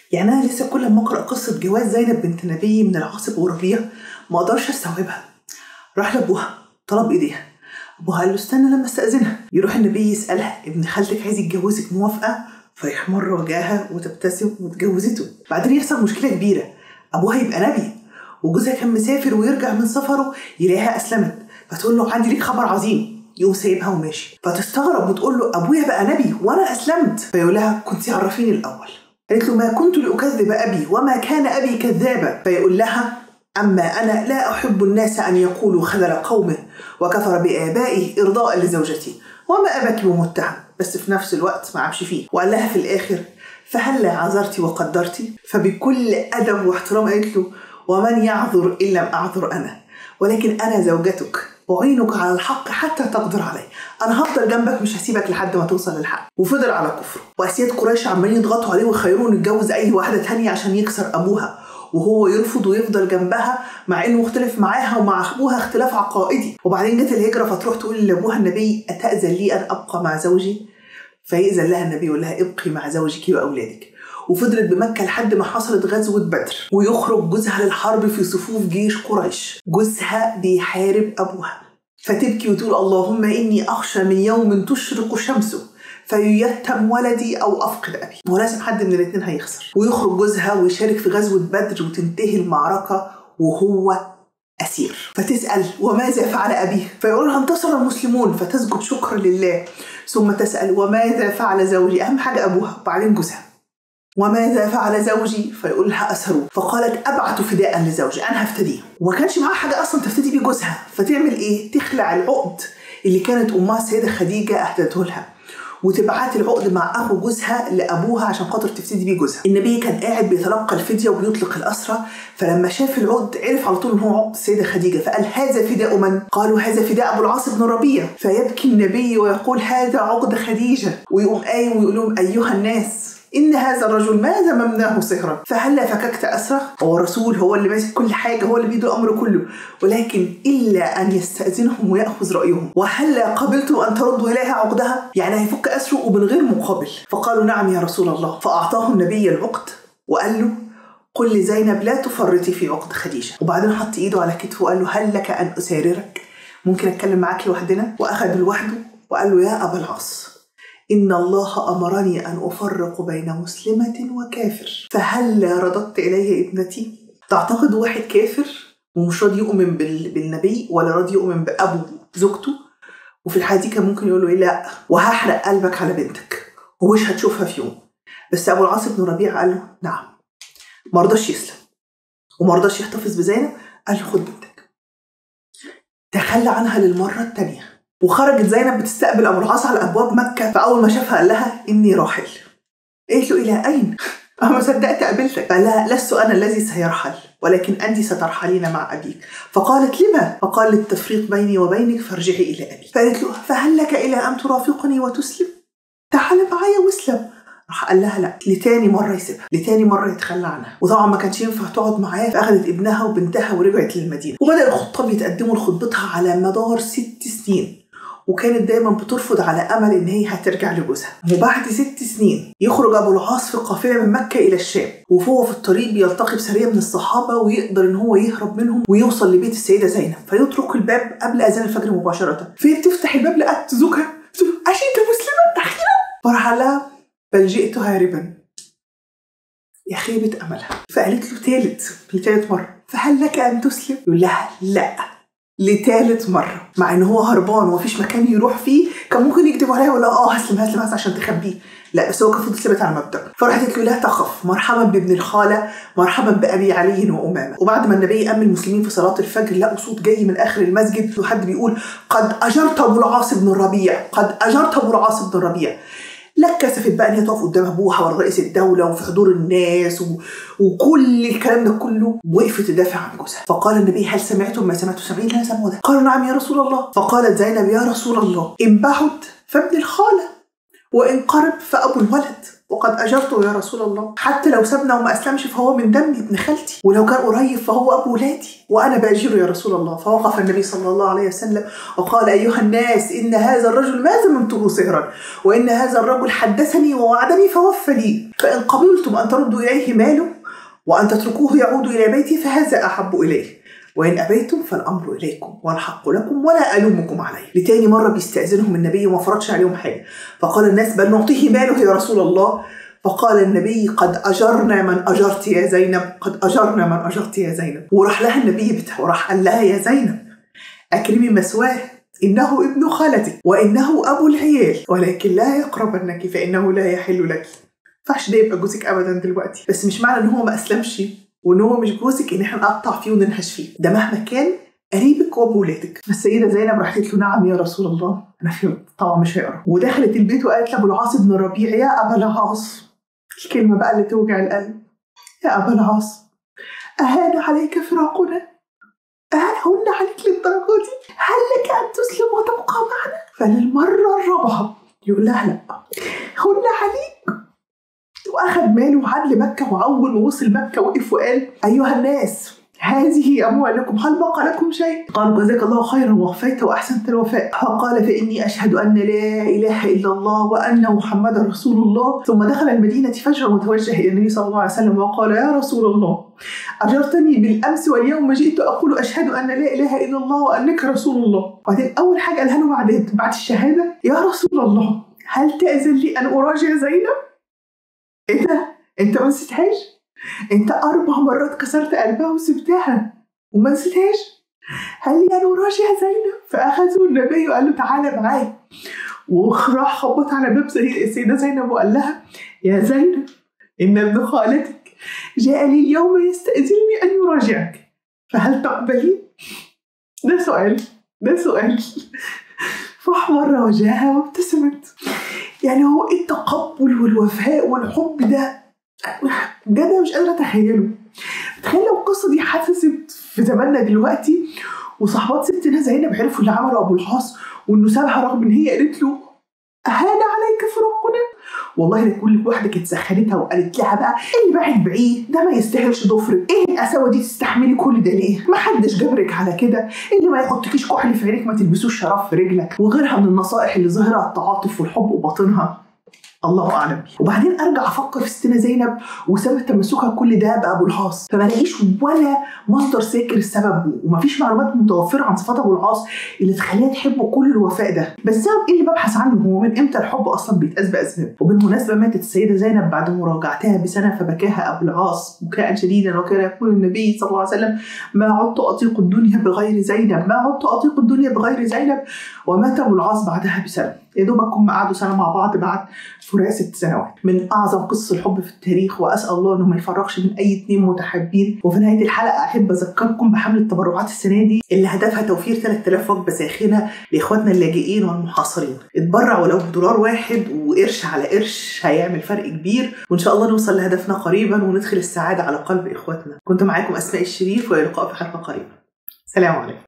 يعني انا لسه كل ما اقرا قصه جواز زينب بنت نبي من العاصب وربيع ما اقدرش استوعبها راح لابوها طلب ايديها ابوها قال له استنى لما استاذنها يروح النبي يسالها ابن خالتك عايز يتجوزك موافقه فيحمر وجهها وتبتسم واتجوزته بعدين يحصل مشكله كبيره ابوها يبقى نبي وجوزها كان مسافر ويرجع من سفره يلاقيها اسلمت فتقول له عندي ليك خبر عظيم يقوم سايبها وماشي فتستغرب وتقول له ابويا بقى نبي وانا اسلمت فيقول لها كنت عرفيني الاول قالت له ما كنت لاكذب ابي وما كان ابي كذابا فيقول لها اما انا لا احب الناس ان يقولوا خذل قومه وكفر بابائه ارضاء لزوجتي وما اباك بمتهم بس في نفس الوقت ما عمش فيه وقال لها في الاخر فهلا عذرتي وقدرتي فبكل ادب واحترام قالت له ومن يعذر ان لم اعذر انا ولكن انا زوجتك أعينك على الحق حتى تقدر عليه أنا هفضل جنبك مش هسيبك لحد ما توصل للحق وفضل على كفره وأسياد قريش عمالين يضغطوا عليه ويخيروه يتجوز أي واحدة تانية عشان يكسر أبوها وهو يرفض ويفضل جنبها مع انه مختلف معاها ومع ابوها اختلاف عقائدي وبعدين جت الهجره فتروح تقول لابوها النبي اتاذن لي ان ابقى مع زوجي فيأذن لها النبي يقول لها ابقي مع زوجك واولادك وفضلت بمكة لحد ما حصلت غزوة بدر ويخرج جوزها للحرب في صفوف جيش قريش جوزها بيحارب أبوها فتبكي وتقول اللهم إني أخشى من يوم تشرق شمسه فيتم ولدي أو أفقد أبي ولازم حد من الاثنين هيخسر ويخرج جوزها ويشارك في غزوة بدر وتنتهي المعركة وهو أسير فتسأل وماذا فعل أبيه فيقول لها انتصر المسلمون فتسجد شكرا لله ثم تسأل وماذا فعل زوجي أهم حاجة أبوها وبعدين جوزها وماذا فعل زوجي فيقول لها أسروه فقالت أبعت فداء لزوجي أنا هفتديه وما كانش معاها حاجة أصلا تفتدي بيه جوزها فتعمل إيه تخلع العقد اللي كانت أمها السيدة خديجة أهدته لها وتبعت العقد مع اخو جوزها لابوها عشان خاطر تفتدي بيه جوزها النبي كان قاعد بيتلقى الفديه وبيطلق الاسرى فلما شاف العقد عرف على طول ان هو عقد السيده خديجه فقال هذا فداء من قالوا هذا فداء ابو العاص بن ربيع فيبكي النبي ويقول هذا عقد خديجه ويقوم قايم ويقول لهم ايها الناس إن هذا الرجل ماذا ممناه صهرا فهلا فككت أسره هو الرسول هو اللي ماسك كل حاجة هو اللي بيده الأمر كله ولكن إلا أن يستأذنهم ويأخذ رأيهم وهلا قبلتم أن تردوا إليها عقدها يعني هيفك أسره ومن غير مقابل فقالوا نعم يا رسول الله فأعطاه النبي العقد وقال له قل لزينب لا تفرطي في عقد خديجة وبعدين حط إيده على كتفه وقال له هل لك أن أساررك ممكن أتكلم معاك لوحدنا وأخذ لوحده وقال له يا أبا العاص إن الله أمرني أن أفرق بين مسلمة وكافر فهل رددت إليه ابنتي؟ تعتقد واحد كافر ومش راضي يؤمن بال- بالنبي ولا راضي يؤمن بأبو زوجته وفي الحالة دي كان ممكن يقول له إيه لا وهحرق قلبك على بنتك ومش هتشوفها في يوم بس أبو العاص بن ربيعة قال له نعم ما رضاش يسلم وما رضاش يحتفظ بزينب قال له خد بنتك تخلى عنها للمرة التانية وخرجت زينب بتستقبل ابو العاص على ابواب مكه فاول ما شافها قال لها اني راحل قالت له الى اين؟ انا ما صدقت قابلتك قال لها لست انا الذي سيرحل ولكن انت سترحلين مع ابيك فقالت لما؟ فقال للتفريق بيني وبينك فارجعي الى ابي فقالت له فهل لك الى ان ترافقني وتسلم؟ تعال معايا واسلم راح قال لها لا لتاني مره يسيبها لتاني مره يتخلى عنها وطبعا ما كانش ينفع تقعد معاه فاخذت ابنها وبنتها ورجعت للمدينه وبدا الخطاب يتقدموا لخطبتها على مدار ست سنين وكانت دايما بترفض على امل ان هي هترجع لجوزها وبعد ست سنين يخرج ابو العاص في قافله من مكه الى الشام وهو في الطريق بيلتقي بسريه من الصحابه ويقدر ان هو يهرب منهم ويوصل لبيت السيده زينب فيترك الباب قبل اذان الفجر مباشره فهي بتفتح الباب لقت زوجها تقول اشيت مسلمه اخيرا فراح قال لها بل جئت هاربا يا خيبة أملها فقالت له تالت لتالت مرة فهل لك أن تسلم؟ يقول لها لا لتالت مرة مع ان هو هربان ومفيش مكان يروح فيه كان ممكن يكذب عليها ولا اه هسلم هسلم هسلم عشان تخبيه لا بس هو كان فضل ثابت على مبدأ فراحت قالت له لا تخف مرحبا بابن الخالة مرحبا بأبي علي وأمامة وبعد ما النبي أمن المسلمين في صلاة الفجر لقوا صوت جاي من آخر المسجد وحد بيقول قد أجرت أبو العاص بن الربيع قد أجرت أبو العاص بن الربيع لا كسفت بقى ان هي تقف قدام ابوها ولا رئيس الدوله وفي حضور الناس و... وكل الكلام ده كله وقفت تدافع عن جوزها فقال النبي هل سمعتم ما سمعتم سامعين لا سمعوا ده قالوا نعم يا رسول الله فقالت زينب يا رسول الله ان بعد فابن الخاله وان قرب فابو الولد وقد أجرته يا رسول الله حتى لو سابنا وما أسلمش فهو من دمي ابن خالتي ولو كان قريب فهو أبو ولادي وأنا بأجره يا رسول الله فوقف النبي صلى الله عليه وسلم وقال أيها الناس إن هذا الرجل ما زممته سهرا وإن هذا الرجل حدثني ووعدني فوفى لي فإن قبلتم أن تردوا إليه ماله وأن تتركوه يعود إلى بيتي فهذا أحب إليه وإن أبيتم فالأمر إليكم والحق لكم ولا ألومكم عليه لتاني مرة بيستأذنهم النبي وما فرضش عليهم حاجة فقال الناس بل نعطيه ماله يا رسول الله فقال النبي قد أجرنا من أجرت يا زينب قد أجرنا من أجرت يا زينب وراح لها النبي بتاعه وراح قال لها يا زينب أكرمي مثواه إنه ابن خالتك وإنه أبو العيال ولكن لا يقربنك فإنه لا يحل لك فعش ده يبقى جوزك أبدا دلوقتي بس مش معنى إن هو ما أسلمش وإن هو مش جوزك إن إحنا نقطع فيه وننهش فيه ده مهما كان قريبك وابو ولادك فالسيدة زينب راحت له نعم يا رسول الله أنا فهمت طبعا مش هيقرا ودخلت البيت وقالت لأبو العاص بن الربيع يا أبا العاص الكلمة بقى اللي توجع القلب يا أبا العاص أهان عليك فراقنا أهان عليك للدرجة دي هل لك أن تسلم وتبقى معنا فللمرة الرابعة يقول لها لا هن عليك وأخذ ماله وعاد لمكة وأول ما وصل مكة وقف وقال أيها الناس هذه أموالكم هل بقى لكم شيء؟ قالوا جزاك الله خيرا ووفيت وأحسنت الوفاء فقال فإني أشهد أن لا إله إلا الله وأن محمدا رسول الله ثم دخل المدينة فجأة وتوجه إلى النبي صلى الله عليه وسلم وقال يا رسول الله أجرتني بالأمس واليوم جئت أقول أشهد أن لا إله إلا الله وأنك رسول الله وبعدين أول حاجة قالها له بعد بعد الشهادة يا رسول الله هل تأذن لي أن أراجع زينب؟ إيه ده؟ أنت ما نسيتهاش؟ انت اربع مرات كسرت قلبها وسبتها وما نسيتهاش هل لي انا وراجع زينب فاخذوا النبي وقال له تعالى معايا وراح خبط على باب السيده زينب وقال لها يا زينب ان ابن خالتك جاء لي اليوم يستأذنني ان يراجعك فهل تقبلين؟ ده سؤال ده سؤال فاحمر وجهها وابتسمت يعني هو ايه التقبل والوفاء والحب ده بجد انا مش قادره اتخيله تخيل لو القصه دي حدثت في زماننا دلوقتي وصحبات ستنا زينب عرفوا اللي عمله ابو العاص وانه سابها رغم ان هي قالت له اهان عليك فراقنا والله ده كل واحده كانت سخنتها وقالت لها بقى اللي بعد بعيد ده ما يستاهلش ضفرك ايه القساوه دي تستحملي كل ده ليه ما حدش جبرك على كده اللي ما يحطكيش كحل في عينيك ما تلبسوش شراب في رجلك وغيرها من النصائح اللي ظاهره التعاطف والحب وباطنها الله اعلم وبعدين ارجع افكر في ستنا زينب وسبب تمسكها كل ده بابو العاص فما لاقيش ولا مصدر ساكر السبب ومفيش معلومات متوفره عن صفات ابو العاص اللي تخليها تحبه كل الوفاء ده بس السبب ايه اللي ببحث عنه هو من امتى الحب اصلا بيتقاس باسباب وبالمناسبه ماتت السيده زينب بعد مراجعتها بسنه فبكاها ابو العاص بكاء شديدا وكان يقول النبي صلى الله عليه وسلم ما عدت اطيق الدنيا بغير زينب ما عدت اطيق الدنيا بغير زينب ومات ابو العاص بعدها بسنه يا دوبك هم قعدوا سنه مع بعض بعد فراق ست سنوات من اعظم قصص الحب في التاريخ واسال الله انه ما يفرقش من اي اتنين متحابين وفي نهايه الحلقه احب اذكركم بحمله التبرعات السنه دي اللي هدفها توفير 3000 وجبه ساخنه لاخواتنا اللاجئين والمحاصرين اتبرع ولو بدولار واحد وقرش على قرش هيعمل فرق كبير وان شاء الله نوصل لهدفنا قريبا وندخل السعاده على قلب اخواتنا كنت معاكم اسماء الشريف والى اللقاء في حلقه قريبه سلام عليكم